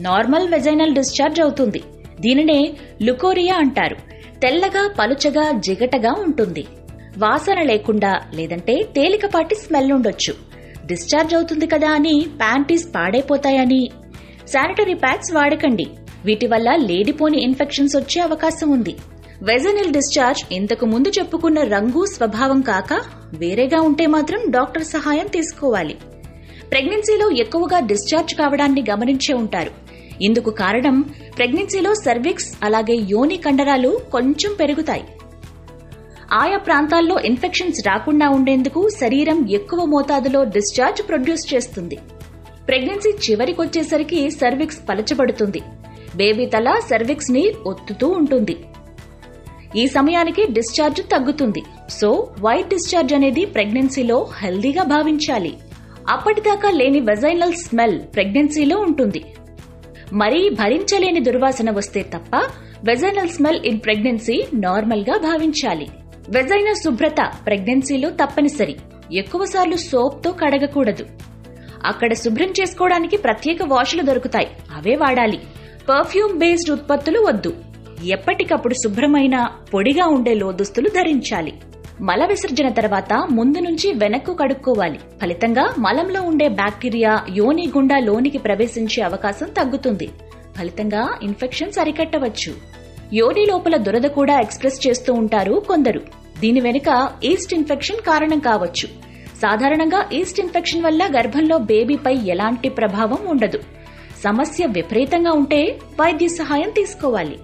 normal vaginal discharge అవుతుంది దీనినే leucorrhoea అంటారు తెల్లగా పలుచగా జిగటగా ఉంటుంది వాసన లేకుండా లేదంటే తేలికపాటి స్మెల్ ఉండొచ్చు డిశ్చార్జ్ అవుతుంది కదా అని ప్యాంటీస్ పాడైపోతాయని శానిటరీ ప్యాడ్స్ వాడకండి వీటి వల్ల లేడిపోని ఇన్ఫెక్షన్స్ వచ్చే అవకాశం ఉంది వెజనల్ డిశ్చార్జ్ ఇంతకు ముందు చెప్పుకున్న రంగు స్వభావం కాక వేరేగా ఉంటే మాత్రం డాక్టర్ సహాయం తీసుకోవాలి ప్రెగ్నెన్సీలో ఎక్కువగా డిశ్చార్జ్ కావడాన్ని గమనించే ఉంటారు ఇందుకు కారణం ప్రెగ్నెన్సీలో సర్విక్స్ అలాగే యోని కండరాలు కొంచెం పెరుగుతాయి ఆయా ప్రాంతాల్లో ఇన్ఫెక్షన్స్ రాకుండా ఉండేందుకు శరీరం ఎక్కువ మోతాదులో డిశ్చార్జ్ ప్రొడ్యూస్ చేస్తుంది ప్రెగ్నెన్సీ చివరికొచ్చేసరికి సర్విక్స్ పలచబడుతుంది బేబీ తల సర్విక్స్ ని ఒత్తుతూ ఉంటుంది ఈ సమయానికి డిశ్చార్జ్ తగ్గుతుంది సో వైట్ డిశ్చార్జ్ అనేది ప్రెగ్నెన్సీలో హెల్దీగా భావించాలి అప్పటిదాకా లేని వెజైనల్ స్మెల్ ప్రెగ్నెన్సీలో ఉంటుంది మరీ భరించలేని దుర్వాసన వస్తే తప్ప vaginal smell in pregnancy normal గా భావించాలి వెజైన శుభ్రత ప్రెగ్నెన్సీలో తప్పనిసరి ఎక్కువసార్లు సోప్ తో కడగకూడదు అక్కడ శుభ్రం చేసుకోవడానికి ప్రత్యేక వాషులు దొరుకుతాయి అవే వాడాలి పర్ఫ్యూమ్ బేస్డ్ ఉత్పత్తులు వద్దు ఎప్పటికప్పుడు శుభ్రమైన పొడిగా ఉండే లోదుస్తులు ధరించాలి మల విసర్జన తర్వాత ముందు నుంచి వెనక్కు కడుక్కోవాలి ఫలితంగా మలంలో ఉండే బ్యాక్టీరియా యోని గుండా లోనికి ప్రవేశించే అవకాశం తగ్గుతుంది ఫలితంగా ఇన్ఫెక్షన్స్ అరికట్టవచ్చు యోని లోపల దురద కూడా ఎక్స్ప్రెస్ చేస్తూ ఉంటారు కొందరు దీని వెనుక ఈస్ట్ ఇన్ఫెక్షన్ కారణం కావచ్చు సాధారణంగా ఈస్ట్ ఇన్ఫెక్షన్ వల్ల గర్భంలో బేబీపై ఎలాంటి ప్రభావం ఉండదు సమస్య విపరీతంగా ఉంటే వైద్య సహాయం తీసుకోవాలి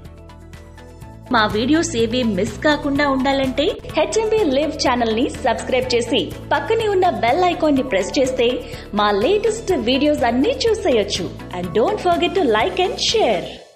మా వీడియోస్ ఏవి మిస్ కాకుండా ఉండాలంటే హెచ్ఎంబీ లివ్ ఛానల్ ని సబ్స్క్రైబ్ చేసి పక్కనే ఉన్న బెల్ ఐకాన్ ని ప్రెస్ చేస్తే మా లేటెస్ట్ వీడియోస్ అన్ని చూసేయొచ్చు and don't forget to like and share